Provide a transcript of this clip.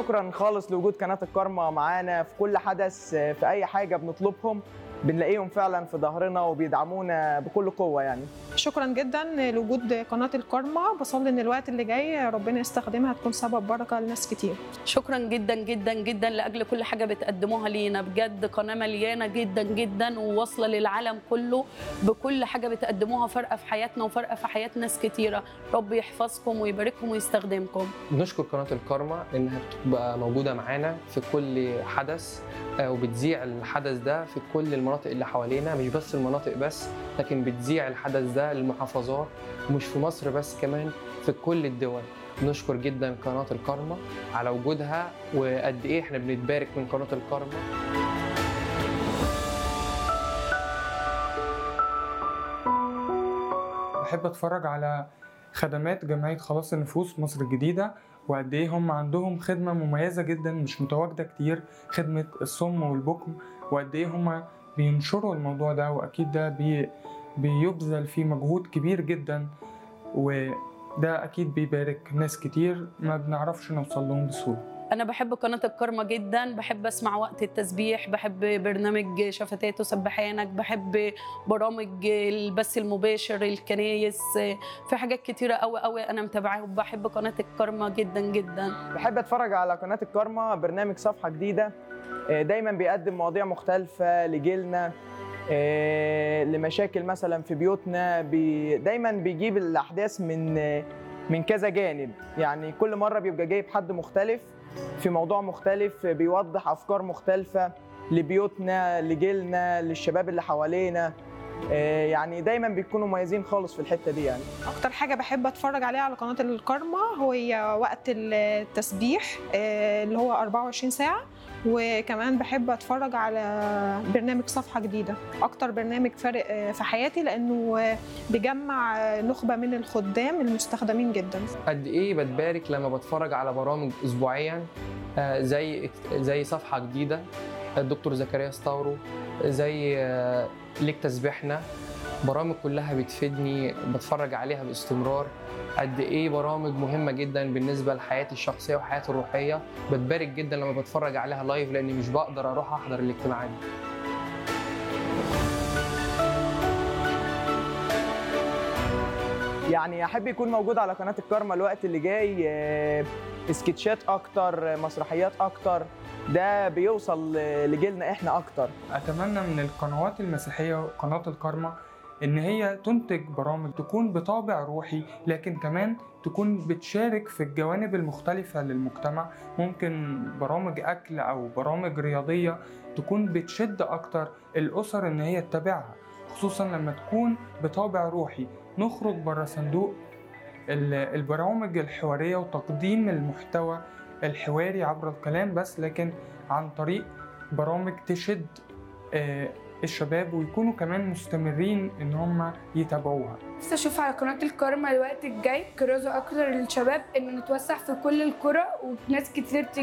شكرا خالص لوجود قناه الكارما معانا في كل حدث في اي حاجه بنطلبهم بنلاقيهم فعلا في ظهرنا وبيدعمونا بكل قوه يعني شكرا جدا لوجود قناه الكارما بصلي ان الوقت اللي جاي ربنا يستخدمها تكون سبب بركه لناس كتير شكرا جدا جدا جدا لاجل كل حاجه بتقدموها لينا بجد قناه مليانه جدا جدا وواصله للعالم كله بكل حاجه بتقدموها فارقه في حياتنا وفارقه في حياه ناس كتيره رب يحفظكم ويبارككم ويستخدمكم بنشكر قناة الكارما إنها بتبقى موجودة معانا في كل حدث آه، وبتذيع الحدث ده في كل المناطق اللي حوالينا مش بس المناطق بس لكن بتذيع الحدث ده للمحافظات ومش في مصر بس كمان في كل الدول نشكر جدا قناة الكارما على وجودها وقد إيه إحنا بنتبارك من قناة الكارما بحب اتفرج على خدمات جمعية خلاص النفوس مصر الجديدة وقد ايه هم عندهم خدمة مميزة جدا مش متواجدة كتير خدمة الصم والبكم وقد ايه هم بينشروا الموضوع ده واكيد ده بي بيبذل فيه مجهود كبير جدا وده اكيد بيبارك ناس كتير ما بنعرفش نوصل لهم بسهولة انا بحب قناه الكرمه جدا بحب اسمع وقت التسبيح بحب برنامج شفتات وسبحانك بحب برامج البث المباشر الكنايس في حاجات كتيره قوي قوي انا متابعاها بحب قناه الكرمه جدا جدا بحب اتفرج على قناه الكارما برنامج صفحه جديده آه، دايما بيقدم مواضيع مختلفه لجيلنا آه، لمشاكل مثلا في بيوتنا بي دايما بيجيب الاحداث من آه، من كذا جانب يعني كل مره بيبقى جايب حد مختلف في موضوع مختلف بيوضح افكار مختلفه لبيوتنا لجيلنا للشباب اللي حوالينا آه، يعني دايما بيكونوا مميزين خالص في الحته دي يعني اكتر حاجه بحب اتفرج عليها على قناه الكارما هو هي وقت التسبيح آه، اللي هو 24 ساعه وكمان بحب اتفرج على برنامج صفحه جديده اكتر برنامج فارق آه، في حياتي لانه آه، بيجمع آه، نخبه من الخدام المستخدمين جدا قد ايه بتبارك لما بتفرج على برامج اسبوعيا آه، زي زي صفحه جديده الدكتور زكريا ستاورو زي آه، ليك تسبيحنا برامج كلها بتفيدني بتفرج عليها باستمرار قد ايه برامج مهمه جدا بالنسبه لحياتي الشخصيه وحياتي الروحيه بتبارك جدا لما بتفرج عليها لايف لاني مش بقدر اروح احضر الاجتماعات دي يعني احب يكون موجود على قناه الكارما الوقت اللي جاي آه، سكتشات اكتر آه، مسرحيات اكتر ده بيوصل آه، لجيلنا احنا اكتر أتمنى من القنوات المسيحية وقناة الكارما إن هي تنتج برامج تكون بطابع روحي لكن كمان تكون بتشارك في الجوانب المختلفة للمجتمع ممكن برامج أكل أو برامج رياضية تكون بتشد أكتر الأسر إن هي تتابعها خصوصا لما تكون بطابع روحي نخرج بره صندوق ال- البرامج الحوارية وتقديم المحتوى الحواري عبر الكلام بس لكن عن طريق برامج تشد آه، الشباب ويكونوا كمان مستمرين ان هم يتابعوها نفسي اشوف على قناه الكارما الوقت الجاي كرازه اكتر للشباب ان نتوسع في كل القرى وناس كتير